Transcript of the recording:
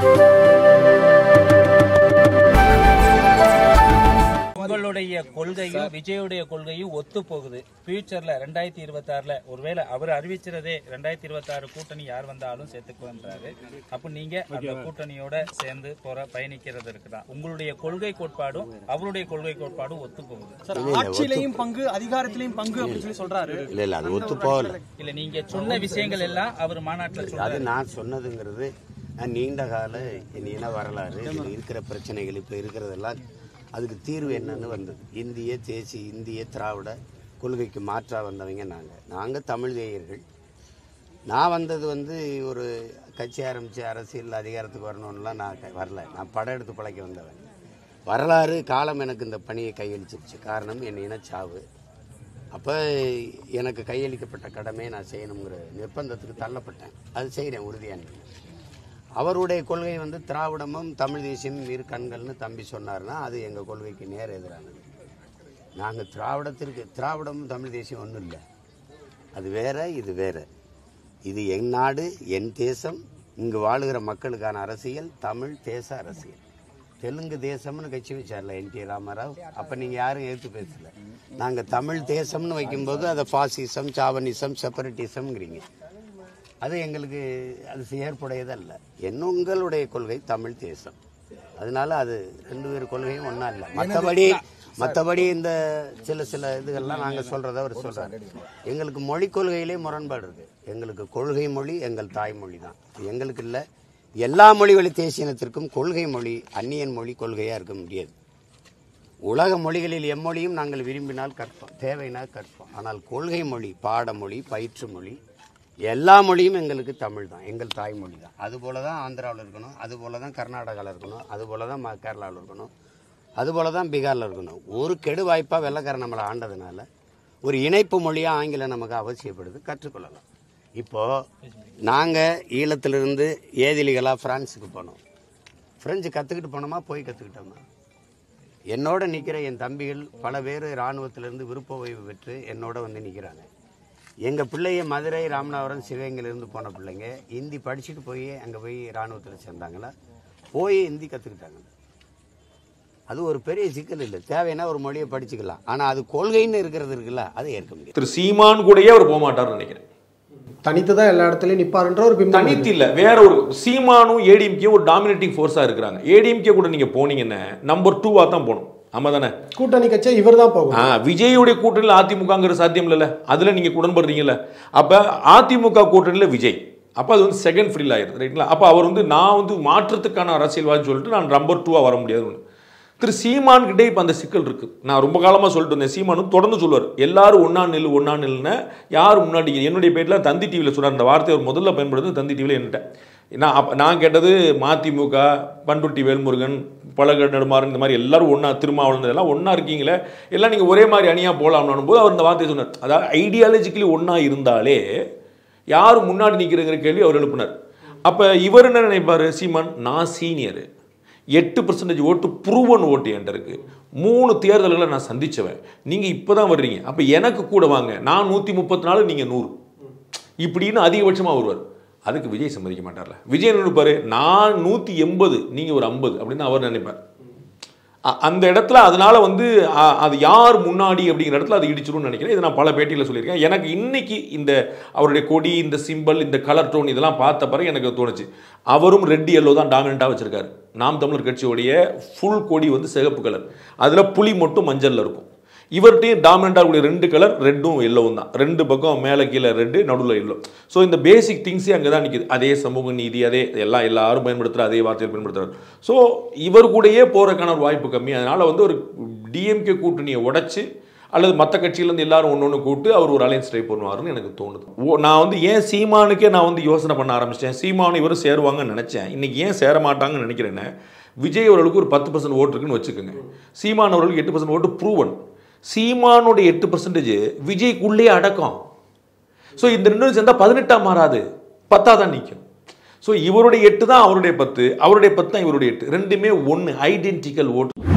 உங்களுடைய கொள்கையும் விஜயுடைய கொள்கையும் ஒத்து போகுது ஃபியூச்சர்ல ரெண்டாயிரத்தி இருபத்தி ஆறுல ஒருவேளை அவர் அறிவிச்சிறதே ரெண்டாயிரத்தி இருபத்தி ஆறு கூட்டணி யார் வந்தாலும் சேர்த்துக்குன்றாரு அப்ப நீங்க அந்த கூட்டணியோட சேர்ந்து போற பயணிக்கிறது இருக்குதா உங்களுடைய கொள்கை கோட்பாடும் அவருடைய கொள்கை கோட்பாடும் ஒத்து போகுது சார் ஆட்சியிலையும் பங்கு அதிகாரத்திலையும் பங்கு அப்படின்னு சொல்லி சொல்றாரு இல்ல இல்ல அது ஒத்து போகல இல்ல நீங்க சொன்ன விஷயங்கள் எல்லாம் அவர் மாநாட்டுல அது சொல்றாரு நான் சொன்னதுங்கிறது நான் நீண்ட கால என் இன வரலாறு இதுல இருக்கிற பிரச்சனைகள் இப்போ இருக்கிறதெல்லாம் அதுக்கு தீர்வு என்னன்னு வந்தது இந்திய தேசிய இந்திய திராவிட கொள்கைக்கு மாற்றா வந்தவங்க நாங்கள் நாங்கள் தமிழ் தேயர்கள் நான் வந்தது வந்து ஒரு கட்சி ஆரம்பித்து அரசியல் அதிகாரத்துக்கு வரணும்லாம் நான் க- வரல நான் படம் எடுத்து பழைக்க வந்தவன் வரலாறு காலம் எனக்கு இந்த பணியை கையளிச்சிருச்சு காரணம் என் இனச்சாவு அப்போ எனக்கு கையளிக்கப்பட்ட கடமையை நான் செய்யணுங்கிற நிர்பந்தத்துக்கு தள்ளப்பட்டேன் அது செய்கிறேன் உறுதியான அவருடைய கொள்கை வந்து திராவிடமும் தமிழ் தேசியமும் இரு கண்கள்னு தம்பி சொன்னார்னா அது எங்கள் கொள்கைக்கு நேர் எதிரானது நாங்கள் திராவிடத்திற்கு திராவிடமும் தமிழ் தேசியம் ஒன்றும் இல்லை அது வேற இது வேற இது என் நாடு என் தேசம் இங்கு வாழுகிற மக்களுக்கான அரசியல் தமிழ் தேச அரசியல் தெலுங்கு தேசம்னு கட்சி வச்சார்ல என் டி ராமராவ் அப்போ நீங்கள் யாரும் ஏற்று பேசல நாங்கள் தமிழ் தேசம்னு வைக்கும்போது அதை ஃபாசிசம் சாவனிசம் செப்பரேட்டிசம்ங்கிறீங்க அது எங்களுக்கு அது ஏற்புடையதல்ல என்ன உங்களுடைய கொள்கை தமிழ் தேசம் அதனால அது ரெண்டு பேர் கொள்கையும் ஒன்றா இல்லை மற்றபடி மற்றபடி இந்த சில சில இதுகள்லாம் நாங்கள் சொல்கிறத அவர் சொல்கிறார் எங்களுக்கு மொழி கொள்கையிலே முரண்பாடு இருக்குது எங்களுக்கு கொள்கை மொழி எங்கள் தாய்மொழி தான் எங்களுக்கு இல்லை எல்லா மொழி வழி தேசியனத்திற்கும் கொள்கை மொழி அந்நியன் மொழி கொள்கையாக இருக்க முடியாது உலக மொழிகளில் எம்மொழியும் நாங்கள் விரும்பினால் கற்போம் தேவைனால் கற்போம் ஆனால் கொள்கை மொழி பாடமொழி பயிற்று மொழி எல்லா மொழியும் எங்களுக்கு தமிழ் தான் எங்கள் தாய்மொழி தான் அதுபோல தான் ஆந்திராவில் இருக்கணும் அதுபோல தான் கர்நாடகாவில் இருக்கணும் அதுபோல தான் ம- கேரளாவில் இருக்கணும் அதுபோல தான் பீகாரில் இருக்கணும் ஒரு கெடு வாய்ப்பாக வெள்ளைக்காரன் நம்மளை ஆண்டதுனால ஒரு இணைப்பு மொழியாக ஆங்கிலம் நமக்கு அவசியப்படுது கற்றுக்கொள்ளலாம் இப்போது நாங்கள் ஈழத்திலிருந்து ஏதிலிகளாக ஃப்ரான்ஸுக்கு போனோம் ஃப்ரெஞ்சு கற்றுக்கிட்டு போனோமா போய் கற்றுக்கிட்டோமா என்னோட நிற்கிற என் தம்பிகள் பல பேர் இராணுவத்திலிருந்து விருப்ப ஓய்வு பெற்று என்னோட வந்து நிற்கிறாங்க எங்கள் பிள்ளைய மதுரை ராமநாதபுரம் சிவகங்கையிலேருந்து போன பிள்ளைங்க ஹிந்தி படிச்சுட்டு போய் அங்கே போய் இராணுவத்தில் சேர்ந்தாங்களா போய் ஹிந்தி கற்றுக்கிட்டாங்க அது ஒரு பெரிய சிக்கல் இல்லை தேவைன்னா ஒரு மொழியை படிச்சுக்கலாம் ஆனால் அது கொள்கைன்னு இருக்கிறது இருக்குல்ல அதை ஏற்க முடியாது திரு சீமான் கூடயே அவர் போக மாட்டார்னு நினைக்கிறேன் தனித்து தான் எல்லா இடத்துலயும் நிப்பாருன்ற ஒரு பிம்பம் தனித்து இல்ல வேற ஒரு சீமானும் ஏடிஎம்கே ஒரு டாமினேட்டிங் ஃபோர்ஸா இருக்கிறாங்க ஏடிஎம்கே கூட நீங்க போனீங்கன்னா நம்பர் டூவா தான் போகணும் ஆமா தானே கூட்டணி கட்சியா இவர் தான் போகும் ஆ விஜயுடைய கூட்டணியில் அதிமுகங்கிற சாத்தியம் இல்லைல்ல அதில் நீங்கள் உடன்படுறீங்கல்ல அப்போ அதிமுக கூட்டணியில் விஜய் அப்போ அது வந்து செகண்ட் ஃப்ரீல் ஆயிருது ரைட்டுங்களா அப்போ அவர் வந்து நான் வந்து மாற்றத்துக்கான அரசியல்வாதி சொல்லிட்டு நான் நம்பர் டூவாக வர முடியாது ஒன்று திரு சீமான் கிட்டே இப்போ அந்த சிக்கல் இருக்கு நான் ரொம்ப காலமாக சொல்லிட்டு இருந்தேன் சீமானும் தொடர்ந்து சொல்லுவார் எல்லாரும் ஒன்றா நெல் ஒன்றா நெல்லுன்னு யார் முன்னாடி என்னுடைய பேட்டில் தந்தி டிவியில் சொன்னார் அந்த வார்த்தையை அவர் முதல்ல பயன்படுத்து தந்தி டிவியில் என்கிட்ட நான் அப்ப நான் கேட்டது மதிமுக பண்ருட்டி வேல்முருகன் பழக நெடுமாறன் இந்த மாதிரி எல்லாரும் ஒன்றா திருமாவளவன் இதெல்லாம் ஒன்றா இருக்கீங்களே எல்லாம் நீங்கள் ஒரே மாதிரி அணியாக போகலாம்னு போது அவர் இந்த வார்த்தையை சொன்னார் அதாவது ஐடியாலஜிக்கலி ஒன்றா இருந்தாலே யார் முன்னாடி நிற்கிறங்கிற கேள்வி அவர் எழுப்பினார் அப்போ இவர் என்ன நினைப்பார் சீமான் நான் சீனியரு எட்டு பர்சன்டேஜ் ஓட்டு ப்ரூவன் ஓட்டு என்கிட்ட இருக்கு மூணு தேர்தல்களை நான் சந்திச்சவன் நீங்கள் இப்போ தான் வர்றீங்க அப்போ எனக்கு கூட வாங்க நான் நூற்றி முப்பத்தி நாலு நீங்கள் நூறு இப்படின்னு அதிகபட்சமாக வருவார் அதுக்கு விஜய் சம்மதிக்க மாட்டார்ல விஜய் என்ன நினைப்பாரு நான் நூற்றி எண்பது நீங்கள் ஒரு ஐம்பது அப்படின்னு அவர் நினைப்பார் அ- அந்த இடத்துல அதனால வந்து அ- அது யார் முன்னாடி அப்படிங்கிற இடத்துல அது இடிச்சிரும்னு நினைக்கிறேன் இதை நான் பல பேட்டியில் சொல்லியிருக்கேன் எனக்கு இன்னைக்கு இந்த அவருடைய கொடி இந்த சிம்பல் இந்த கலர் டோன் இதெல்லாம் பார்த்த பிறகு எனக்கு தோணுச்சு அவரும் ரெட் எல்லோ தான் டாமினண்ட்டாக வச்சிருக்காரு நாம் தமிழர் கட்சியோடைய ஃபுல் கொடி வந்து சிகப்பு கலர் அதில் புலி மட்டும் மஞ்சளில் இருக்கும் இவர்கிட்டையும் டாமினண்டாக இருக்கக்கூடிய ரெண்டு கலர் ரெட்டும் எல்லோவும் தான் ரெண்டு பக்கம் மேலே கீழே ரெட்டு நடுவில் எல்லோ ஸோ இந்த பேசிக் திங்ஸே அங்கே தான் நிற்கிது அதே சமூக நீதி அதே எல்லாம் எல்லாரும் பயன்படுத்துகிற அதே வார்த்தையில் பயன்படுத்துகிறார் ஸோ இவர் கூடயே போகிறதுக்கான ஒரு வாய்ப்பு கம்மி அதனால் வந்து ஒரு டிஎம்கே கூட்டணியை உடைச்சு அல்லது மற்ற கட்சியிலேருந்து எல்லாரும் ஒன்று ஒன்று கூட்டு அவர் ஒரு அலையன்ஸ் ட்ரை பண்ணுவாருன்னு எனக்கு தோணுது ஓ நான் வந்து ஏன் சீமானுக்கே நான் வந்து யோசனை பண்ண ஆரம்பிச்சிட்டேன் சீமானு இவரும் சேருவாங்கன்னு நினச்சேன் இன்னைக்கு ஏன் சேர மாட்டாங்கன்னு நினைக்கிறேன்னு விஜய் அவர்களுக்கு ஒரு பத்து பர்சன்ட் ஓட்டு இருக்குன்னு வச்சுக்கோங்க சீமான் அவர்களுக்கு எட்டு பர்சன்ட் ஓட்டு ப்ரூவன் சீமானோட எட்டு பர்சன்டேஜ் விஜய்க்குள்ளே அடக்கம் ஸோ இந்த ரெண்டும் சேர்ந்தா பதினெட்டாம் மாறாது பத்தா தான் நிற்கும் ஸோ இவருடைய எட்டு தான் அவருடைய பத்து அவருடைய பத்து தான் இவருடைய எட்டு ரெண்டுமே ஒன்று ஐடென்டிக்கல் ஓட்டு